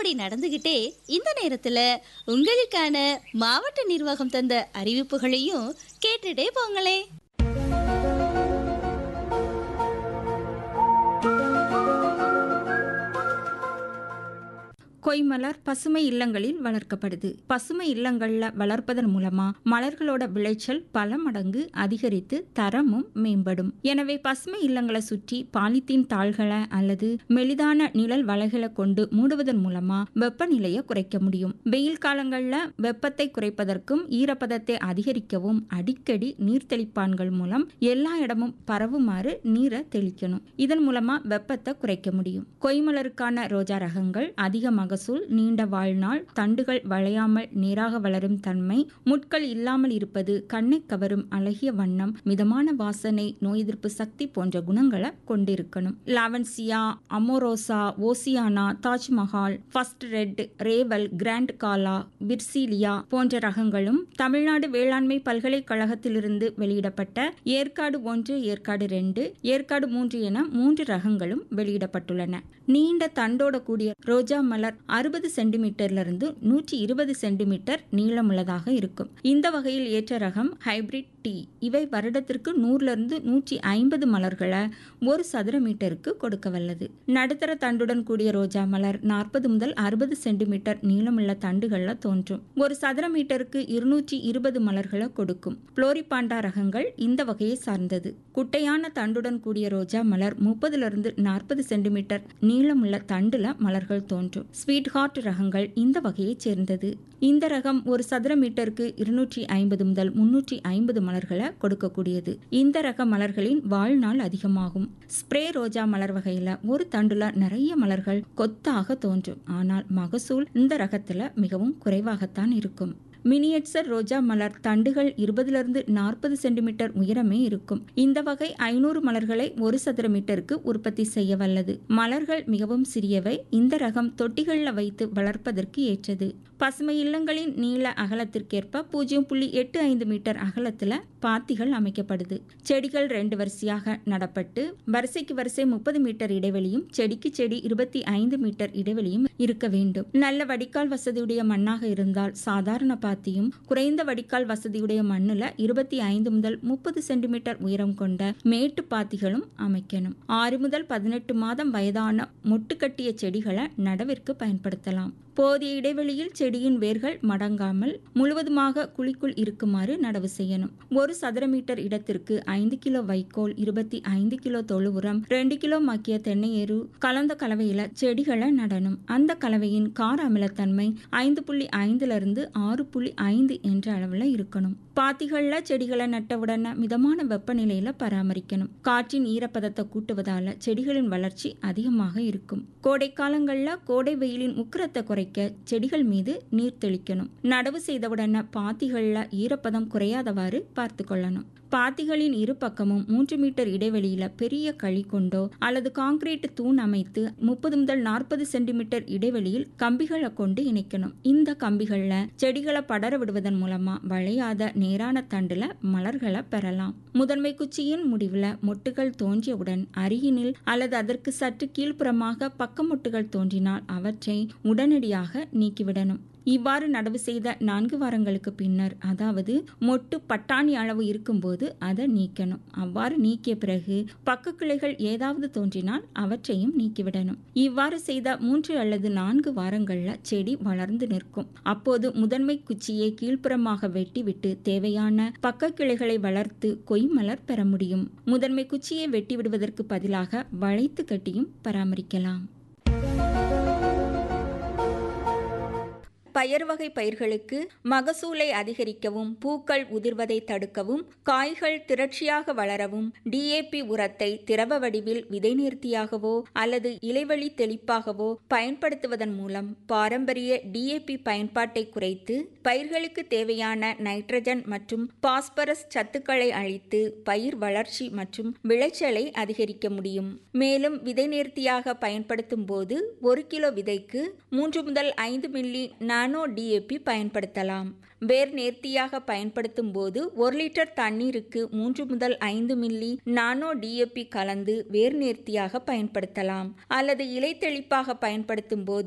அப்படி நடந்துகிட்டே இந்த நேரத்துல உங்களுக்கான மாவட்ட நிர்வாகம் தந்த அறிவிப்புகளையும் கேட்டுட்டே போங்களே கொய்மலர் பசுமை இல்லங்களில் வளர்க்கப்படுது பசுமை இல்லங்கள்ல வளர்ப்பதன் மூலமா மலர்களோட விளைச்சல் பல மடங்கு அதிகரித்து தரமும் மேம்படும் எனவே பசுமை இல்லங்களை சுற்றி பாலித்தீன் தாள்களை அல்லது மெலிதான நிழல் வலைகளை கொண்டு மூடுவதன் மூலமா வெப்பநிலையை குறைக்க முடியும் வெயில் காலங்கள்ல வெப்பத்தை குறைப்பதற்கும் ஈரப்பதத்தை அதிகரிக்கவும் அடிக்கடி நீர் தெளிப்பான்கள் மூலம் எல்லா இடமும் பரவுமாறு நீரை தெளிக்கணும் இதன் மூலமா வெப்பத்தை குறைக்க முடியும் கொய்மலருக்கான ரோஜா ரகங்கள் அதிக மகசூல் நீண்ட வாழ்நாள் தண்டுகள் வளையாமல் நேராக வளரும் தன்மை முட்கள் இல்லாமல் இருப்பது கண்ணை கவரும் அழகிய வண்ணம் மிதமான வாசனை நோய் எதிர்ப்பு சக்தி போன்ற குணங்களை கொண்டிருக்கணும் லாவன்சியா அமோரோசா Oceana Taj Mahal first red Revel grand காலா விர்சீலியா போன்ற ரகங்களும் தமிழ்நாடு வேளாண்மை பல்கலைக்கழகத்திலிருந்து வெளியிடப்பட்ட ஏற்காடு ஒன்று ஏற்காடு ரெண்டு ஏற்காடு மூன்று என மூன்று ரகங்களும் வெளியிடப்பட்டுள்ளன நீண்ட தண்டோட கூடிய ரோஜா மலர் அறுபது சென்டிமீட்டர்ல இருந்து நூற்றி இருபது சென்டிமீட்டர் நீளமுள்ளதாக இருக்கும் இந்த வகையில் ஏற்ற ரகம் ஹைபிரிட் டி இவை வருடத்திற்கு நூறுல இருந்து நூற்றி ஐம்பது மலர்களை ஒரு சதுர மீட்டருக்கு கொடுக்க வல்லது நடுத்தர தண்டுடன் கூடிய ரோஜா மலர் நாற்பது முதல் அறுபது சென்டிமீட்டர் நீளமுள்ள தண்டுகள்ல தோன்றும் ஒரு சதுர மீட்டருக்கு இருநூற்றி இருபது மலர்களை கொடுக்கும் புளோரிபாண்டா ரகங்கள் இந்த வகையை சார்ந்தது குட்டையான தண்டுடன் கூடிய ரோஜா மலர் முப்பதுல இருந்து நாற்பது சென்டிமீட்டர் நீளமுள்ள தண்டுல மலர்கள் தோன்றும் ஸ்வீட் ஹார்ட் ரகங்கள் இந்த வகையைச் சேர்ந்தது இந்த ரகம் ஒரு சதுர மீட்டருக்கு இருநூற்றி ஐம்பது முதல் முன்னூற்றி ஐம்பது மலர்களை கொடுக்கக்கூடியது இந்த ரக மலர்களின் வாழ்நாள் அதிகமாகும் ஸ்ப்ரே ரோஜா மலர் வகையில ஒரு தண்டுல நிறைய மலர்கள் கொத்தாக தோன்றும் ஆனால் மகசூல் இந்த ரகத்துல மிகவும் குறைவாகத்தான் இருக்கும் மினியேச்சர் ரோஜா மலர் தண்டுகள் இருபதிலிருந்து நாற்பது சென்டிமீட்டர் உயரமே இருக்கும் இந்த வகை ஐநூறு மலர்களை ஒரு சதுர மீட்டருக்கு உற்பத்தி செய்ய வல்லது மலர்கள் மிகவும் சிறியவை இந்த ரகம் தொட்டிகளில் வைத்து வளர்ப்பதற்கு ஏற்றது பசுமை இல்லங்களின் நீள அகலத்திற்கேற்ப பூஜ்ஜியம் புள்ளி எட்டு ஐந்து மீட்டர் அகலத்துல பாத்திகள் அமைக்கப்படுது செடிகள் ரெண்டு வரிசையாக நடப்பட்டு வரிசைக்கு வரிசை முப்பது மீட்டர் இடைவெளியும் செடிக்கு செடி இருபத்தி ஐந்து மீட்டர் இடைவெளியும் இருக்க வேண்டும் நல்ல வடிகால் வசதியுடைய மண்ணாக இருந்தால் சாதாரண பாத்தியும் குறைந்த வடிகால் வசதியுடைய மண்ணுல இருபத்தி ஐந்து முதல் முப்பது சென்டிமீட்டர் உயரம் கொண்ட மேட்டு பாத்திகளும் அமைக்கணும் ஆறு முதல் பதினெட்டு மாதம் வயதான மொட்டுக்கட்டிய செடிகளை நடவிற்கு பயன்படுத்தலாம் போதிய இடைவெளியில் செடியின் வேர்கள் மடங்காமல் முழுவதுமாக குழிக்குள் இருக்குமாறு நடவு செய்யணும் ஒரு சதுர மீட்டர் இடத்திற்கு ஐந்து கிலோ வைக்கோல் இருபத்தி ஐந்து கிலோ தொழு உரம் ரெண்டு கிலோ மக்கிய தென்னை எரு கலந்த கலவையில செடிகளை நடணும் அந்த கலவையின் கார அமிலத்தன்மை ஐந்து புள்ளி ஐந்துல இருந்து ஆறு புள்ளி ஐந்து என்ற அளவுல இருக்கணும் பாத்திகள்ல செடிகளை நட்டவுடனே மிதமான வெப்பநிலையில பராமரிக்கணும் காற்றின் ஈரப்பதத்தை கூட்டுவதால செடிகளின் வளர்ச்சி அதிகமாக இருக்கும் கோடை காலங்கள்ல கோடை வெயிலின் உக்கிரத்தை குறைக்க செடிகள் மீது நீர் தெளிக்கணும் நடவு செய்தவுடனே பாத்திகள்ல ஈரப்பதம் குறையாதவாறு பார்த்து கொள்ளணும் பாத்திகளின் இரு பக்கமும் மூன்று மீட்டர் இடைவெளியில பெரிய களி கொண்டோ அல்லது காங்கிரீட் தூண் அமைத்து முப்பது முதல் நாற்பது சென்டிமீட்டர் இடைவெளியில் கம்பிகளை கொண்டு இணைக்கணும் இந்த கம்பிகள்ல செடிகளை படர விடுவதன் மூலமா வளையாத நேரான தண்டுல மலர்களை பெறலாம் முதன்மை குச்சியின் முடிவுல மொட்டுகள் தோன்றியவுடன் அருகினில் அல்லது அதற்கு சற்று கீழ்ப்புறமாக பக்க மொட்டுகள் தோன்றினால் அவற்றை உடனடியாக நீக்கிவிடணும் இவ்வாறு நடவு செய்த நான்கு வாரங்களுக்கு பின்னர் அதாவது மொட்டு பட்டாணி அளவு இருக்கும்போது அதை நீக்கணும் அவ்வாறு நீக்கிய பிறகு பக்க கிளைகள் ஏதாவது தோன்றினால் அவற்றையும் நீக்கிவிடணும் இவ்வாறு செய்த மூன்று அல்லது நான்கு வாரங்கள்ல செடி வளர்ந்து நிற்கும் அப்போது முதன்மை குச்சியை கீழ்ப்புறமாக வெட்டிவிட்டு தேவையான பக்க கிளைகளை வளர்த்து கொய்மலர் பெற முடியும் முதன்மை குச்சியை வெட்டி விடுவதற்கு பதிலாக வளைத்து கட்டியும் பராமரிக்கலாம் பயறு வகை பயிர்களுக்கு மகசூலை அதிகரிக்கவும் பூக்கள் உதிர்வதை தடுக்கவும் காய்கள் திரட்சியாக வளரவும் டிஏபி உரத்தை திரவ வடிவில் விதை நேர்த்தியாகவோ அல்லது இலைவழி தெளிப்பாகவோ பயன்படுத்துவதன் மூலம் பாரம்பரிய டிஏபி பயன்பாட்டை குறைத்து பயிர்களுக்கு தேவையான நைட்ரஜன் மற்றும் பாஸ்பரஸ் சத்துக்களை அளித்து பயிர் வளர்ச்சி மற்றும் விளைச்சலை அதிகரிக்க முடியும் மேலும் விதை நேர்த்தியாக பயன்படுத்தும் போது ஒரு கிலோ விதைக்கு மூன்று முதல் ஐந்து மில்லி நானோ டிஏபி பயன்படுத்தலாம் வேர் நேர்த்தியாக பயன்படுத்தும் போது ஒரு லிட்டர் தண்ணீருக்கு மூன்று முதல் ஐந்து மில்லி நானோ டிஏபி கலந்து வேர் நேர்த்தியாக பயன்படுத்தலாம் அல்லது இலை தெளிப்பாக பயன்படுத்தும் போது